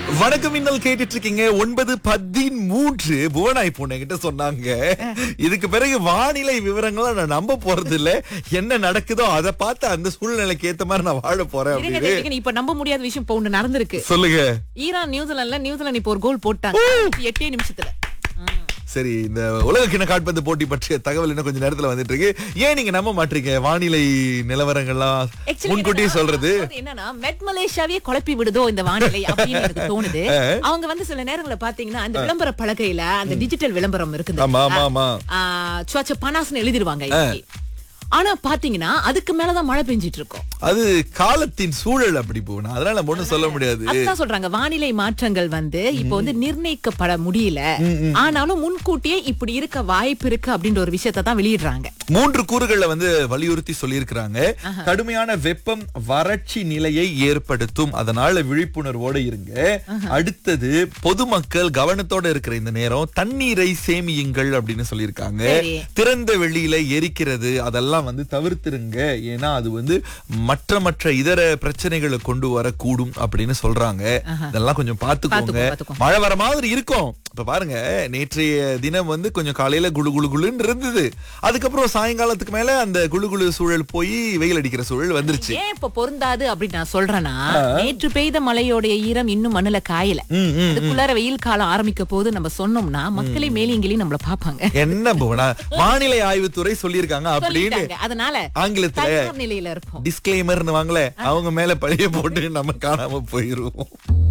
வணக்கம் இன்னல் கேட்டுட்டு இருக்கீங்க ஒன்பது பதிமூன்று புவனா இப்போ என்கிட்ட சொன்னாங்க இதுக்கு பிறகு வானிலை விவரங்களை நான் நம்ப போறது இல்ல என்ன நடக்குதோ அதை பார்த்து அந்த சூழ்நிலைக்கு ஏத்த மாதிரி நான் வாழ போறேன் இருங்க, அப்படின்னு இருங்க, இப்ப நம்ப முடியாத விஷயம் இப்ப ஒண்ணு நடந்திருக்கு சொல்லுங்க ஈரான் நியூசிலாந்துல நியூசிலாந்து இப்ப ஒரு கோல் போட்டாங்க எட்டே நிமிஷத்துல சரி இந்த உலக கிண காட்பந்து போட்டி பற்றிய தகவல் இன்னும் கொஞ்சம் நேரத்துல வந்துட்டு இருக்கு ஏன் நீங்க நம்ப மாட்டீங்க வானிலை நிலவரங்கள்லாம் Actually முன்கூட்டியே என்னன்னா, சொல்றது அதாவது என்னன்னா மெட் மலேசியாவே குழப்பி விடுதோ இந்த வானிலை அப்படின்னு எனக்கு தோணுது அவங்க வந்து சில நேரங்கள்ல பாத்தீங்கன்னா அந்த விளம்பர பலகையில அந்த டிஜிட்டல் விளம்பரம் இருக்குது ஆமா ஆமா ஆமா சுவாச்ச பனாஸ்னு எழுதிருவாங்க இன்னைக்கு. ஆனா பாத்தீங்கன்னா அதுக்கு மேலதான் மழை பெஞ்சிட்டு இருக்கும் அது காலத்தின் சூழல் அப்படி போகணும் அதனால நம்ம ஒண்ணும் சொல்ல முடியாது அதுதான் சொல்றாங்க வானிலை மாற்றங்கள் வந்து இப்போ வந்து நிர்ணயிக்கப்பட முடியல ஆனாலும் முன்கூட்டியே இப்படி இருக்க வாய்ப்பு இருக்கு அப்படின்ற ஒரு விஷயத்தை தான் வெளியிடுறாங்க மூன்று கூறுகள்ல வந்து வலியுறுத்தி சொல்லியிருக்கிறாங்க கடுமையான வெப்பம் வறட்சி நிலையை ஏற்படுத்தும் அதனால விழிப்புணர்வோட இருங்க அடுத்தது பொதுமக்கள் கவனத்தோட இருக்கிற இந்த நேரம் தண்ணீரை சேமியுங்கள் அப்படின்னு சொல்லியிருக்காங்க சரி. திறந்த வெளியில எரிக்கிறது அதெல்லாம் வந்து தவிர்த்திருங்க ஏன்னா அது வந்து மற்ற மற்ற இதர பிரச்சனைகளை கொண்டு வரக்கூடும் அப்படின்னு சொல்றாங்க இதெல்லாம் கொஞ்சம் பாத்துக்கோங்க பாத்துக்கோ, பாத்துக்கோ. மழை வர மாதிரி இருக்கும் இப்ப பாருங்க நேற்றைய தினம் வந்து கொஞ்சம் காலையில குளு குளு குளுன்னு இருந்தது அதுக்கப்புறம் சாயங்காலத்துக்கு மேல அந்த குளு குளு சூழல் போய் வெயில் அடிக்கிற சூழல் வந்துருச்சு ஏன் இப்ப பொருந்தாது அப்படின்னு நான் சொல்றேன்னா நேற்று பெய்த மழையோடைய ஈரம் இன்னும் மண்ணுல காயல ம், ம். அதுக்குள்ளார வெயில் காலம் ஆரம்பிக்க போது நம்ம சொன்னோம்னா மக்களே மேலிங்கிலையும் நம்மள பாப்பாங்க என்ன புவனா வானிலை ஆய்வுத்துறை சொல்லியிருக்காங்க அப்படின்னு சொல்லிட்டாங்க. அதனால ஆங்கிலத்துல தயார் நிலையில இருப்போம் டிஸ்கிளைமர்னு வாங்கல அவங்க மேல பழைய போட்டு நம்ம காணாம போயிருவோம்